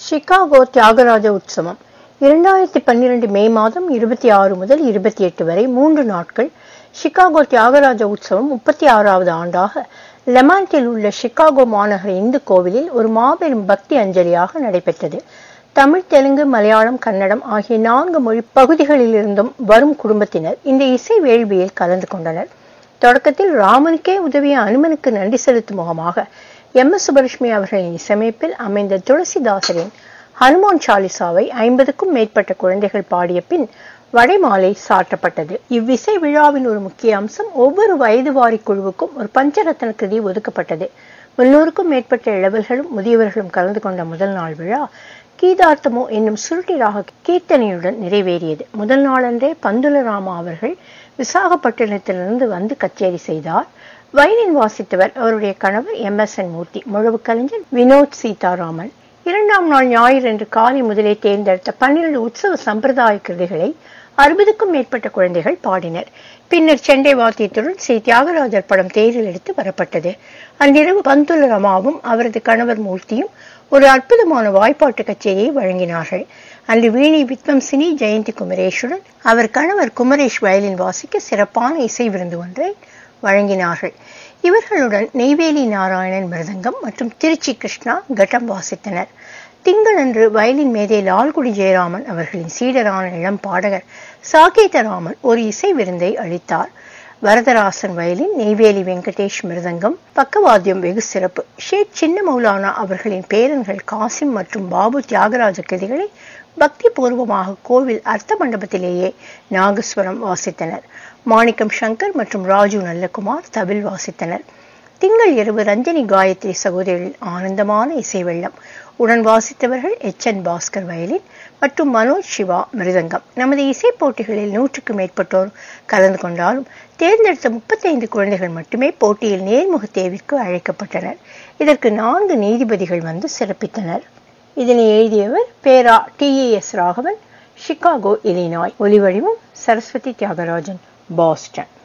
Chicago Thyagaraja உற்சவம் இரண்டாயிரத்தி பன்னிரண்டு மே மாதம் இருபத்தி ஆறு முதல் இருபத்தி எட்டு வரை மூன்று நாட்கள் சிகாகோ தியாகராஜ உற்சவம் முப்பத்தி ஆறாவது ஆண்டாக லெமாண்டில் உள்ள சிகாகோ மாநகர இந்து கோவிலில் ஒரு மாபெரும் பக்தி அஞ்சலியாக நடைபெற்றது தமிழ் தெலுங்கு மலையாளம் கன்னடம் ஆகிய நான்கு மொழி பகுதிகளிலிருந்தும் வரும் குடும்பத்தினர் இந்த இசை வேள்வியில் கலந்து கொண்டனர் தொடக்கத்தில் ராமனுக்கே உதவிய அனுமனுக்கு நன்றி செலுத்தும் முகமாக எம் எஸ் சுபலட்சுமி அவர்களின் இசையமைப்பில் அமைந்த துளசிதாசரின் ஹனுமான் சாலிசாவை ஐம்பதுக்கும் மேற்பட்ட குழந்தைகள் பாடிய பின் வடைமாலை சாற்றப்பட்டது இவ்விசை விழாவின் ஒரு முக்கிய அம்சம் ஒவ்வொரு வயது வாரி குழுவுக்கும் ஒரு பஞ்சரத்ன கிருதி ஒதுக்கப்பட்டது முன்னூறுக்கும் மேற்பட்ட இளவல்களும் முதியவர்களும் கலந்து கொண்ட முதல் நாள் விழா கீதார்த்தமோ என்னும் சுருட்டிராக கீர்த்தனையுடன் நிறைவேறியது முதல் நாளன்றே பந்துலராமா அவர்கள் விசாகப்பட்டினத்திலிருந்து வந்து கச்சேரி செய்தார் வயலின் வாசித்தவர் அவருடைய கணவர் எம் எஸ் என் மூர்த்தி முழவு கலைஞர் வினோத் சீதாராமன் இரண்டாம் நாள் ஞாயிறன்று காலை முதலே தேர்ந்தெடுத்த பன்னிரண்டு உற்சவ சம்பிரதாய கிருதிகளை அறுபதுக்கும் மேற்பட்ட குழந்தைகள் பாடினர் பின்னர் செண்டை வாத்தியத்துடன் ஸ்ரீ தியாகராஜர் படம் தேரில் எடுத்து வரப்பட்டது அன்றிரவு பந்துல ரமாவும் அவரது கணவர் மூர்த்தியும் ஒரு அற்புதமான வாய்ப்பாட்டு கச்சேரியை வழங்கினார்கள் அன்று வீணை வித்வம்சினி ஜெயந்தி குமரேஷுடன் அவர் கணவர் குமரேஷ் வயலின் வாசிக்க சிறப்பான இசை விருந்து ஒன்றை வழங்கினார்கள் இவர்களுடன் நெய்வேலி நாராயணன் மிருதங்கம் மற்றும் திருச்சி கிருஷ்ணா கட்டம் வாசித்தனர் திங்களன்று வயலின் மேதே லால்குடி ஜெயராமன் அவர்களின் சீடரான இளம் பாடகர் சாகேதராமன் ஒரு இசை விருந்தை அளித்தார் வரதராசன் வயலின் நெய்வேலி வெங்கடேஷ் மிருதங்கம் பக்கவாத்தியம் வெகு சிறப்பு ஷேக் சின்ன மௌலானா அவர்களின் பேரன்கள் காசிம் மற்றும் பாபு தியாகராஜ கிருதிகளை பக்தி பூர்வமாக கோவில் அர்த்த மண்டபத்திலேயே நாகஸ்வரம் வாசித்தனர் மாணிக்கம் சங்கர் மற்றும் ராஜு நல்லகுமார் தவில் வாசித்தனர் திங்கள் இரவு ரஞ்சனி காயத்ரி சகோதரிகளின் ஆனந்தமான இசை வெள்ளம் உடன் வாசித்தவர்கள் எச் என் பாஸ்கர் வயலின் மற்றும் மனோஜ் சிவா மிருதங்கம் நமது இசை போட்டிகளில் நூற்றுக்கும் மேற்பட்டோர் கலந்து கொண்டாலும் தேர்ந்தெடுத்த முப்பத்தைந்து குழந்தைகள் மட்டுமே போட்டியில் நேர்முக தேர்விற்கு அழைக்கப்பட்டனர் இதற்கு நான்கு நீதிபதிகள் வந்து சிறப்பித்தனர் இதனை எழுதியவர் பேரா T S Raghavan Chicago Illinois ஒலிவடிவம் சரஸ்வதி தியாகராஜன் பாஸ்டன்